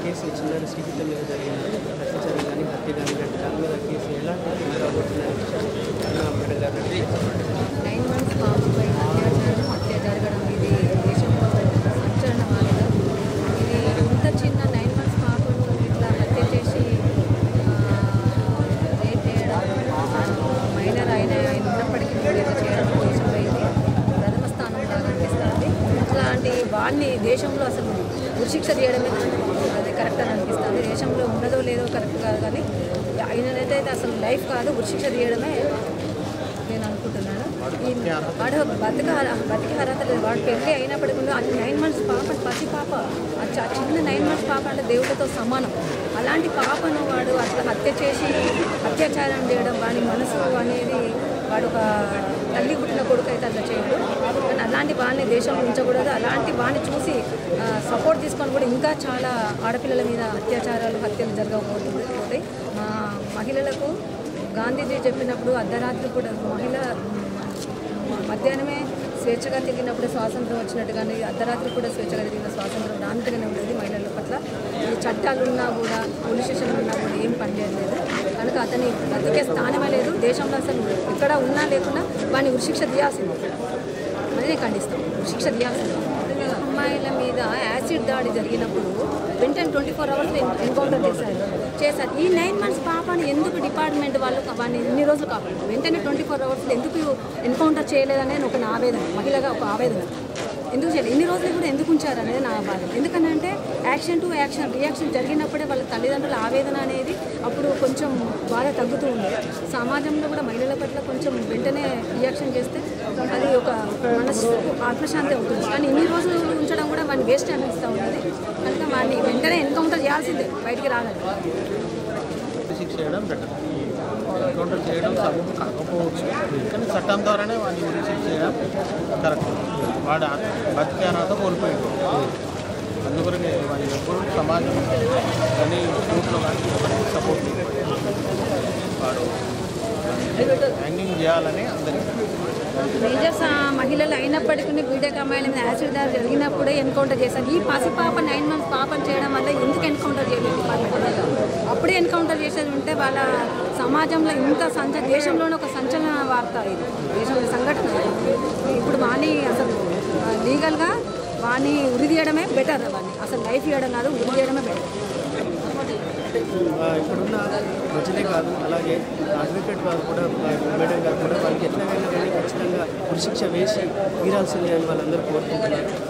Case చిన్న శ్రీహిత మీద జరిగిన అత్యాచారం కానీ హత్య కానీ ఇలాంటి దాని మీద కేసు ఎలాంటి తీర్పు రాబోతుందని మేడం గారు నైన్ మంత్స్ పాపపై అత్యాచారం హత్య జరగడం ఇది దేశంలో సంచలన వార్త ఇది ఇంత చిన్న నైన్ మంత్స్ పాపను ఇట్లా హత్య చేసి రేప్ చేయడం మైనర్ అయిన ఆయన ఉన్నప్పటికీ కూడా ఇట్లా చేయడం దేశంలో ఇది ప్రథమ స్థానంలో అనిపిస్తుంది ఇట్లాంటి వాడిని దేశంలో అసలు ఉరిశిక్ష తీయడమే అది కరెక్ట్ అని అనిపిస్తుంది దేశంలో ఉన్నదో లేదో కరెక్ట్ కాదు కానీ ఆయననైతే అసలు లైఫ్ కాదు ఉరిశిక్ష తీయడమే నేను అనుకుంటున్నాను ఈ వాడు బతిక బతికే అర్హత లేదు వాడు పెళ్ళి అయినప్పటికీ కూడా అది నైన్ మంత్స్ పాప పసి పాప ఆ చ- చిన్న నైన్ మంత్స్ పాప అంటే దేవుడితో సమానం అలాంటి పాపను వాడు అట్లా హత్య చేసి అత్యాచారం చేయడం వాడి మనసు అనేది వాడు ఒక తల్లి పుట్టిన కొడుకు అయితే అట్లా చేయడు కానీ అలాంటి వాడిని దేశంలో ఉంచకూడదు అలాంటి వాడిని చూసి సపోర్ట్ తీసుకొని కూడా ఇంకా చాలా ఆడపిల్లల మీద అత్యాచారాలు హత్యలు జరగబోతుంది పోతాయి మా మహిళలకు గాంధీజీ చెప్పినప్పుడు అర్ధరాత్రి కూడా మహిళ మ్, మధ్యాహ్నమే స్వేచ్ఛగా తిరిగినప్పుడు స్వాతంత్రం వచ్చినట్టు కానీ అర్ధరాత్రి కూడా స్వేచ్ఛగా తిరిగిన స్వాతంత్రం దాంతగానే ఉంటుంది మహిళల పట్ల ఈ చట్టాలు ఉన్నా కూడా పోలీస్ స్టేషన్లు ఉన్నా కూడా ఏం పనిచేయలేదు కనుక అతని బతికే స్థానమే లేదు దేశంలో అసలు ఎక్కడ ఉన్నా లేకున్నా వాడిని ఉరిశిక్ష తీయాల్సింది అనేది ఖండిస్తాం శిక్ష తీయాల్సింది అమ్మాయిల మీద యాసిడ్ దాడి జరిగినప్పుడు వెంటనే ట్వంటీ ఫోర్ అవర్స్ ఎన్కౌంటర్ చేశారు చేశారు ఈ నైన్ మంత్స్ పాపని ఎందుకు డిపార్ట్మెంట్ వాళ్ళు వాడిని ఇన్ని రోజులు కాపాడు వెంటనే ట్వంటీ ఫోర్ అవర్స్లో ఎందుకు ఎన్కౌంటర్ చేయలేదనేది ఒక నా ఆవేదన మహిళగా ఒక ఆవేదన ఎందుకు చేయలేదు ఇన్ని రోజులు కూడా ఎందుకు ఉంచారు అనేది నా బాధ ఎందుకంటే యాక్షన్ టు యాక్షన్ రియాక్షన్ జరిగినప్పుడే వాళ్ళ తల్లిదండ్రుల ఆవేదన అనేది అప్పుడు కొంచెం బాధ తగ్గుతూ ఉంది సమాజంలో కూడా మహిళల పట్ల కొంచెం వెంటనే రియాక్షన్ చేస్తే అది ఒక మనసు ఆత్మశాంతి అవుతుంది కానీ ఇన్ని రోజులు ఉంచడం కూడా వాడిని వేస్ట్ అనిపిస్తూ ఉన్నది కనుక వాడిని వెంటనే ఎన్కౌంటర్ చేయాల్సిందే బయటికి రాగలరు శిక్ష చేయడం బెటర్ ఎన్కౌంటర్ చేయడం సబబు కాకపోవచ్చు కానీ చట్టం ద్వారానే వాడిని ఉరి శిక్ష చేయడం కరెక్ట్ వాడు ఆ- బతికే అర్హత కోల్పోయాడు అందుకొరకే వాడి ఎప్పుడు సమాజం కానీ కోర్టులో కానీ ఎవరికి సపోర్ట్ వాడు హ్యాంగింగ్ చేయాలని అందరికీ మేజర్స్ ఆ మహిళలు అయినప్పటికీ బీటెక్ అమ్మాయిల మీద యాసిడ్ దాడి జరిగినప్పుడే ఎన్కౌంటర్ చేశారు ఈ పసిపాప నైన్ మంత్స్ పాపను చేయడం వల్ల ఎందుకు ఎన్కౌంటర్ చేయలేదు డిపార్ట్మెంట్ వాళ్ళు? అప్పుడే ఎన్కౌంటర్ చేసేది ఉంటే వాళ్ళ సమాజంలో ఇంత సంచ దేశంలోనే ఒక సంచలన వార్త ఇది దేశంలో సంఘటన ఇప్పుడు వాణి అసలు లీగల్గా వాణి ఉరి తీయడమే బెటర్ వాడిని అసలు లైఫ్ ఇవ్వడం కాదు ఉరి తీయడమే బెటర్ ఆ, ఇప్పుడున్న ప్రజలే కాదు అలాగే అడ్వకేట్ వారు కూడా ఆ, మేడం గారు కూడా వాళ్ళకి ఎట్లాగైనా కానీ ఖచ్చితంగా ఉరిశిక్ష వేసి తీరాల్సిందే అని వాళ్ళందరూ కోరుకుంటున్నారు